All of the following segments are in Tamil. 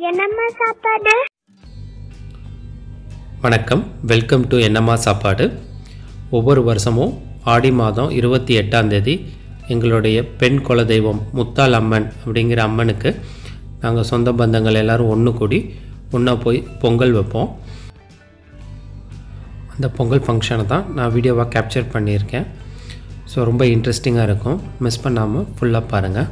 என்னம்மா சாப்பாடு வணக்கம் வெல்கம் டு என்னம்மா சாப்பாடு ஒவ்வொரு வருஷமும் ஆடி மாதம் இருபத்தி எட்டாம் தேதி எங்களுடைய பெண் குலதெய்வம் முத்தாள் அம்மன் அப்படிங்கிற அம்மனுக்கு நாங்கள் சொந்த பந்தங்கள் எல்லாரும் ஒன்று கூடி ஒன்றா போய் பொங்கல் வைப்போம் அந்த பொங்கல் ஃபங்க்ஷனை தான் நான் வீடியோவாக கேப்சர் பண்ணியிருக்கேன் ஸோ ரொம்ப இன்ட்ரெஸ்டிங்காக இருக்கும் மிஸ் பண்ணாமல் ஃபுல்லாக பாருங்கள்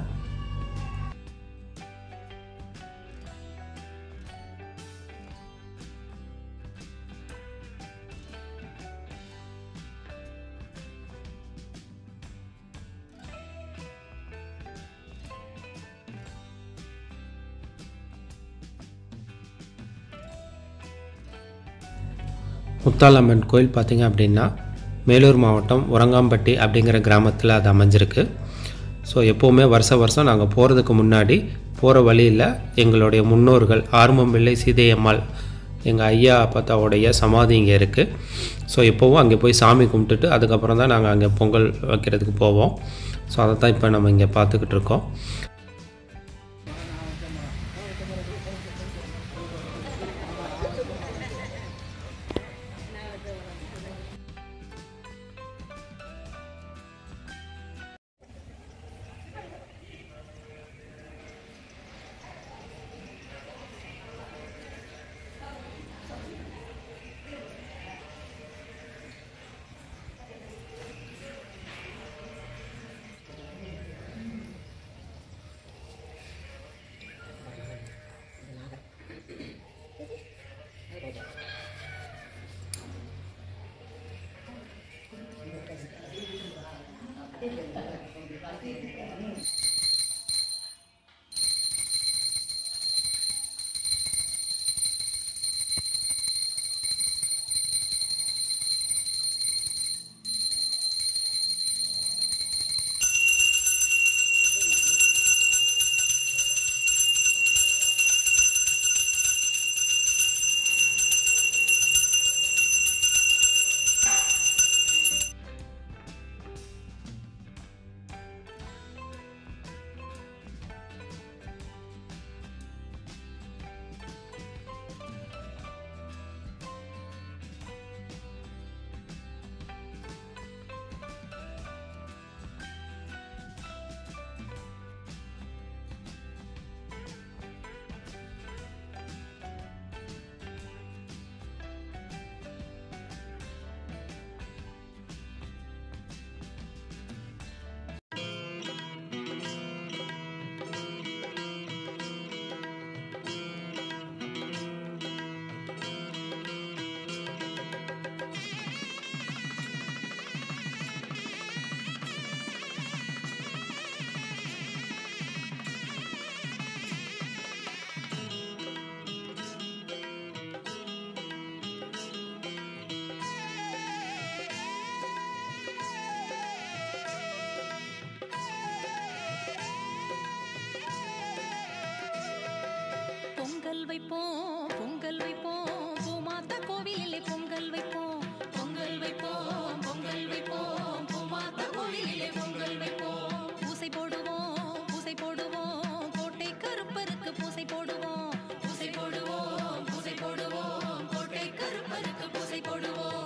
முத்தாலம்மன் கோயில் பார்த்திங்க அப்படின்னா மேலூர் மாவட்டம் உரங்காம்பட்டி அப்படிங்கிற கிராமத்தில் அது அமைஞ்சிருக்கு ஸோ எப்போவுமே வருஷ வருஷம் நாங்கள் போகிறதுக்கு முன்னாடி போகிற வழியில் எங்களுடைய முன்னோர்கள் ஆர்மம்பிள்ளை சீதையம்மாள் எங்கள் ஐயா அப்பாத்தாவுடைய சமாதி இங்கே இருக்குது ஸோ எப்போவும் அங்கே போய் சாமி கும்பிட்டுட்டு அதுக்கப்புறம் தான் நாங்கள் அங்கே பொங்கல் வைக்கிறதுக்கு போவோம் ஸோ அதை தான் இப்போ நம்ம இங்கே பார்த்துக்கிட்டு இருக்கோம் பொங்கல் வைப்போம் பொங்கல் வைப்போம் பூமாத்தா கோவிலிலே பொங்கல் வைப்போம் பொங்கல் வைப்போம் பொங்கல் வைப்போம் பூமாத்தா கோவிலிலே பொங்கல் வைப்போம் பூசை போடுவோம் பூசை போடுவோம் கோட்டை கருப்பருக்கு பூசை போடுவோம் பூசை போடுவோம் பூசை போடுவோம் கோட்டை கருப்பருக்கு பூசை போடுவோம்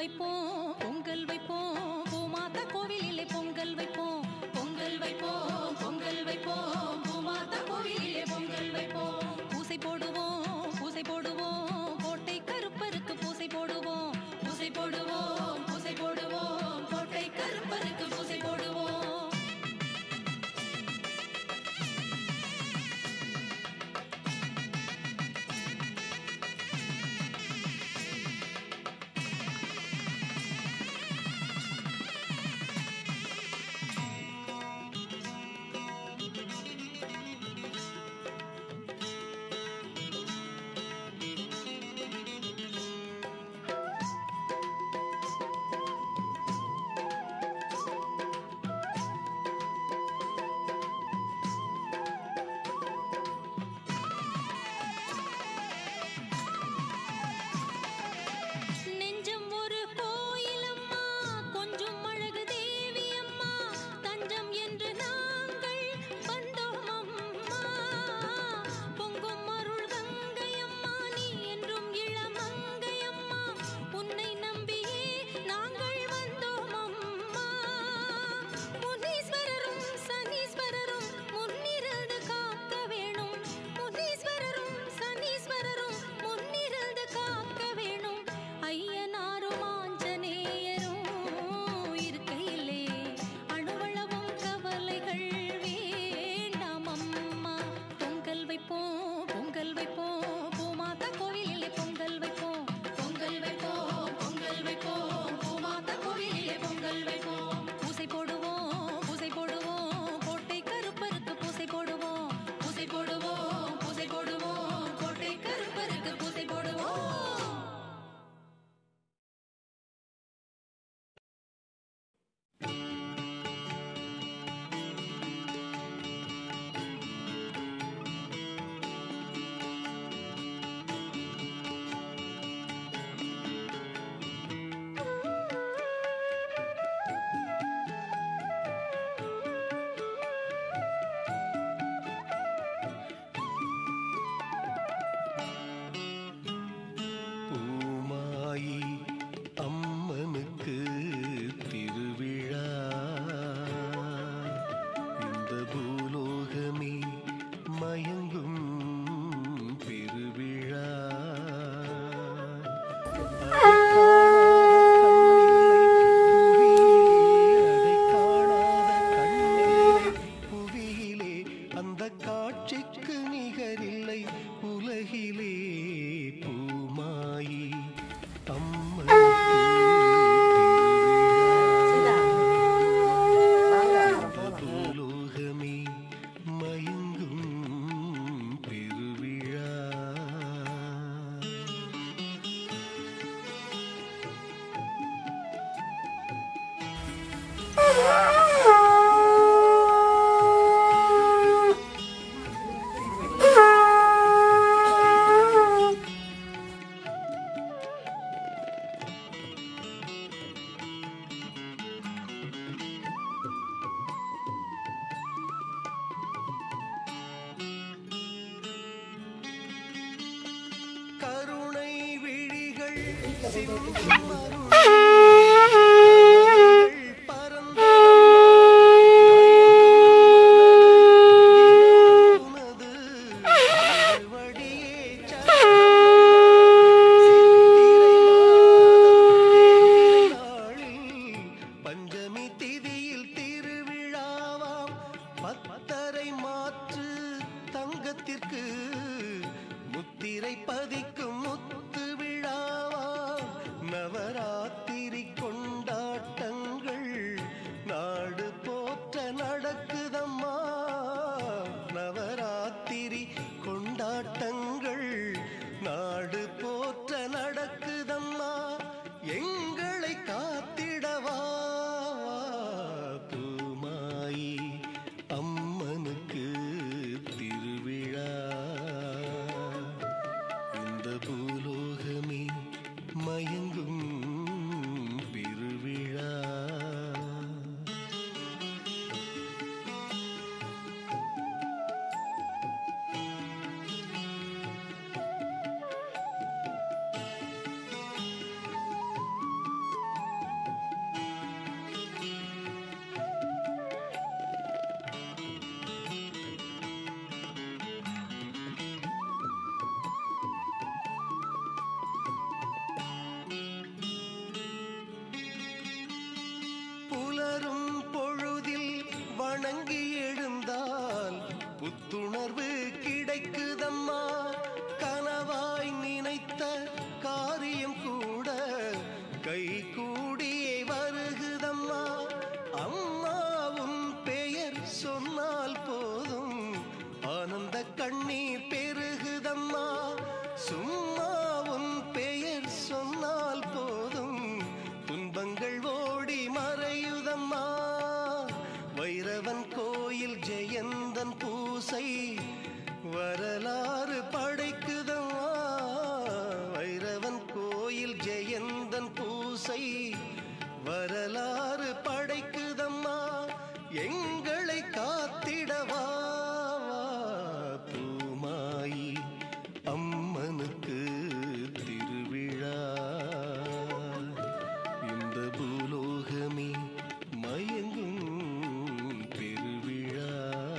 வைப்போம் பொங்கல் வைப்போம் பூமாதா கோவிலிலே பொங்கல் வைப்போம் பொங்கல் வைப்போம் பொங்கல் வைப்போம் பூமாதா கோவிலிலே பொங்கல் வைப்போம் பூசை போடுவோம் பூசை போடுவோம் கோட்டை கருப்பருக்கு பூசை போடுவோம் பூசை போடுவோம் பூசை போடுவோம் கோட்டை கருப்பருக்கு பூசை போடுவோம் நெஞ்சம் ஒரு கோயிலம்மா கொஞ்சம் அழகு தேவி அம்மா தஞ்சம் என்று நாங்கள் வந்தோம் அம்மா பொங்கும் அருள் கங்கை அம்மா நீ என்றும் இளமங்கை அம்மா உன்னை நம்பியே நாங்கள் வந்தோம் அம்மா முனீஸ்வரரும் சனீஸ்வரரும் முன்னிருந்து காக்க வேணும் முனீஸ்வரரும் சனீஸ்வரரும் முன்னிருந்து காக்க வேணும் ஐயனாரும் ஆஞ்சநேயரும் இருக்கையிலே அணுவளவும் கவலைகள் வேண்டாம் அம்மா பொங்கல் வைப்போம் பொங்கல் வைப்போம் பூமாதா கோவிலிலே பொங்கல் வைப்போம் பொங்கல் வைப்போம் பொங்கல் வைப்போம் பூமாதா கோவிலிலே பொங்கல் வைப்போம் பூசை போடுவோம் பூசை போடுவோம் கோட்டை கருப்பருக்கு பூசை போடுவோம் பூசை போடுவோம் பூசை போடுவோம் கோட்டை கருப்பருக்கு பூசை போடுவோம் பூமாயி அம்மனுக்கு திருவிழா இந்த பூலோகமே மயங்கும் பெருவிழா அதை காணாத கண்ணில்லை புவியிலே அந்த காட்சிக்கு நிகரில்லை உலகிலே பூமாயி அம்மனுக்கு இந்த பூலோகமே மயங்கும் பெருவிழா கருணை விழிகள் சிந்தும் அருள் பரந்த உனது திருவடியே பஞ்சமி திதியில் திருவிழாவாம் பத்தரை மாற்று தங்கத்திற்கு முத்திரை பதிக்கும் முத்து விழாவாம் நவராத்திரி வைரவன் கோயில் ஜெயந்தன் பூசை வரலாறு படைக்குதம்மா வைரவன் கோயில் ஜெயந்தன் பூசை வரலாறு படைக்குதம்மா எங்களை காத்திடவா பூமாயி அம்மனுக்கு திருவிழா இந்த பூலோகமே மயங்கும் பெருவிழா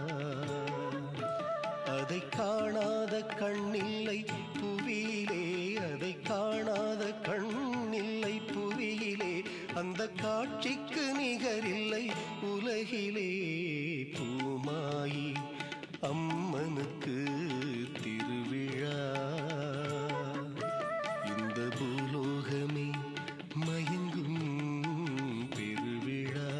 அதை காணாத கண்ணில்லை புவியிலே அதை காணாத கண்ணில்லை புவியிலே அந்த காட்சிக்கு நிகரில்லை உலகிலே பூமாயி அம்மனுக்கு திருவிழா இந்த பூலோகமே மயங்கும் பெருவிழா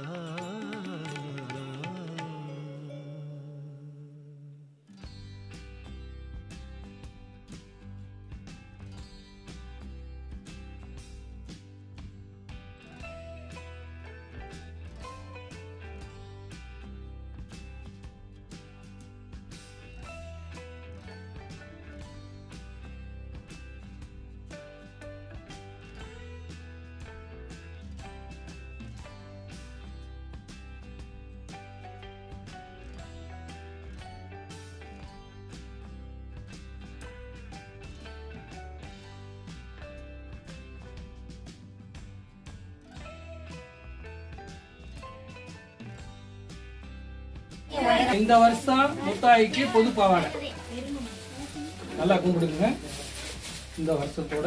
இந்த வருஷம் முத்தாய்க்கு பொது பாவாடை நல்லா கும்பிடுங்க இந்த வருஷத்தோட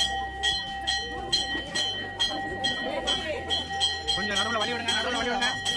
கொஞ்சம் நடுவுல வழி விடுங்க நடுவுல வழி விடுங்க